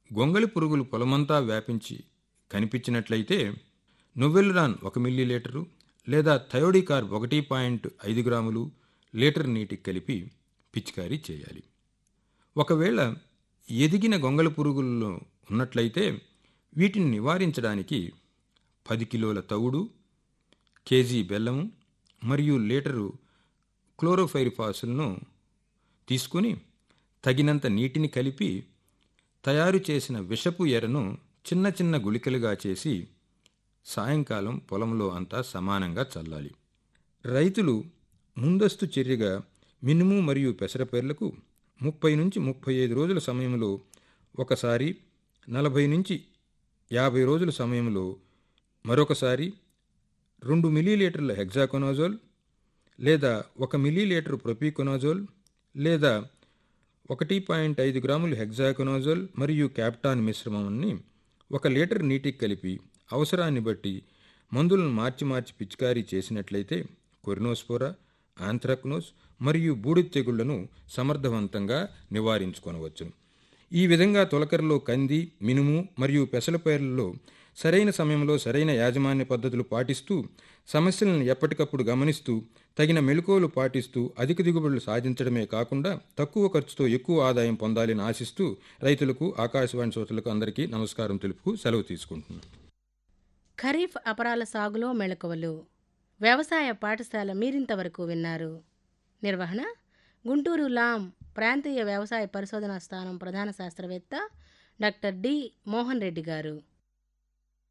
గొంగళి పురుగులు పొలమంతా వ్యాపించి కనిపించినట్లయితే నొవెల్రాన్ ఒక మిల్లీలీటరు లేదా థయోడికార్బ్ ఒకటి పాయింట్ ఐదు గ్రాములు లీటర్ నీటికి కలిపి పిచికారీ చేయాలి ఒకవేళ ఎదిగిన గొంగళి పురుగుల్లో ఉన్నట్లయితే వీటిని నివారించడానికి పది కిలోల తవుడు కేజీ బెల్లము మరియు లీటరు క్లోరోఫైరిఫాసులను తీసుకుని తగినంత నీటిని కలిపి తయారు చేసిన విషపు ఎరను చిన్న చిన్న గుళికలుగా చేసి సాయంకాలం పొలంలో అంతా సమానంగా చల్లాలి రైతులు ముందస్తు చర్యగా మినుము మరియు పెసరపేర్లకు ముప్పై నుంచి ముప్పై ఐదు రోజుల సమయంలో ఒకసారి నలభై నుంచి యాభై రోజుల సమయంలో మరొకసారి రెండు మిల్లీలీటర్ల హెగ్జాకొనాజోల్ లేదా ఒక మిల్లీలీటర్ ప్రొపీకొనాజోల్ లేదా ఒకటి పాయింట్ ఐదు గ్రాములు హెగ్జాకొనాజోల్ మరియు క్యాప్టాన్ మిశ్రమాన్ని ఒక లీటర్ నీటికి కలిపి అవసరాన్ని బట్టి మందులను మార్చి మార్చి పిచికారీ చేసినట్లయితే కొరినోస్పోరా ఆంథ్రాక్నోస్ మరియు బూడిద తెగుళ్లను సమర్థవంతంగా నివారించుకొనవచ్చును ఈ విధంగా తొలకరలో కంది మినుము మరియు పెసల పైర్లలో సరైన సమయంలో సరైన యాజమాన్య పద్ధతులు పాటిస్తూ సమస్యలను ఎప్పటికప్పుడు గమనిస్తూ తగిన మెళుకువలు పాటిస్తూ అధిక దిగుబడులు సాధించడమే కాకుండా తక్కువ ఖర్చుతో ఎక్కువ ఆదాయం పొందాలని ఆశిస్తూ రైతులకు ఆకాశవాణి శ్రోతలకు అందరికీ నమస్కారం తెలుపుకు సెలవు తీసుకుంటున్నాను ఖరీఫ్ అపరాల సాగులో మెళకువలు వ్యవసాయ పాఠశాల మీరింతవరకు విన్నారు నిర్వహణ గుంటూరు లాం ప్రాంతీయ వ్యవసాయ పరిశోధనా స్థానం ప్రధాన శాస్త్రవేత్త డాక్టర్ డి మోహన్ రెడ్డి గారు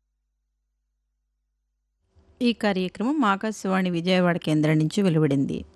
ఈ కార్యక్రమం ఆకాశవాణి విజయవాడ కేంద్రం నుంచి వెలువడింది